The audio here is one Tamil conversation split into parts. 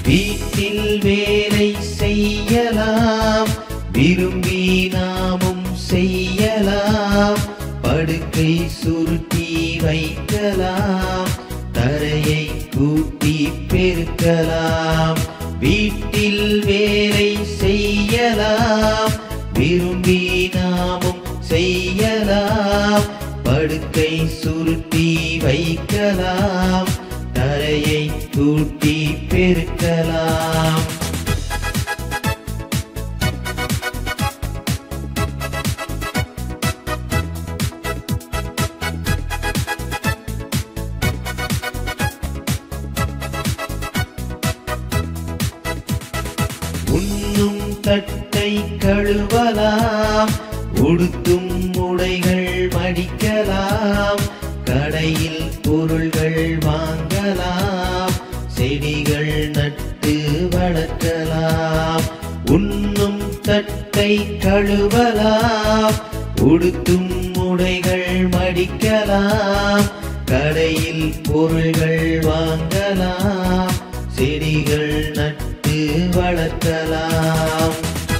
வீட்டில் வேலை செய்யலாம் விரும்பி நாமும் செய்யலாம் படுக்கை சுருட்டி வைக்கலாம் தரையை கூட்டி பெருக்கலாம் வீட்டில் வேலை செய்யலாம் விரும்பி நாமும் செய்யலாம் படுக்கை சுருட்டி வைக்கலாம் தரையை கூட்டி பெருக்கலாம் உண்ணும் தட்டை கழுவலாம் உடுத்தும் உடைகள் மடிக்கலாம் கடையில் பொருள்கள் வாங்கலாம் செடிகள் நட்டு வளர்க்கலாம் உண்ணும் தட்டை கழுவலாம் உடுத்தும் உடைகள் மடிக்கலாம் கடையில் பொருள்கள் வாங்கலாம் செடிகள் நட்டு வளர்க்கலாம்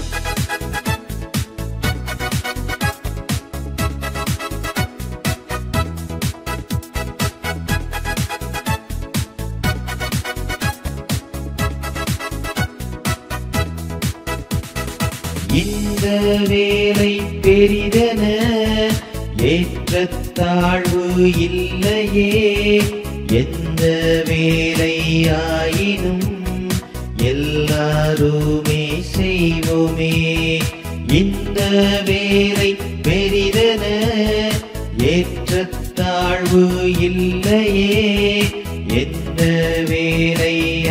இந்த வேலை பெரிதென ஏற்றத்தாழ்வு இல்லையே எந்த வேலையாயினும் எல்லாருமே செய்வோமே இந்த வேலை பெரிதென ஏற்றத்தாழ்வு இல்லையே எந்த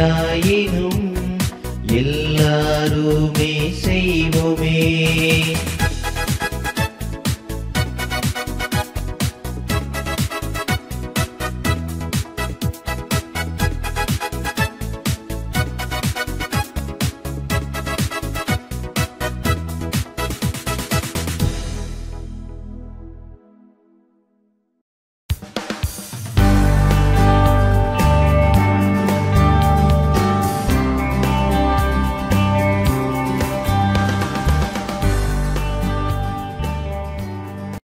வேலையாயினும் எல்லாருமே செய்வோமே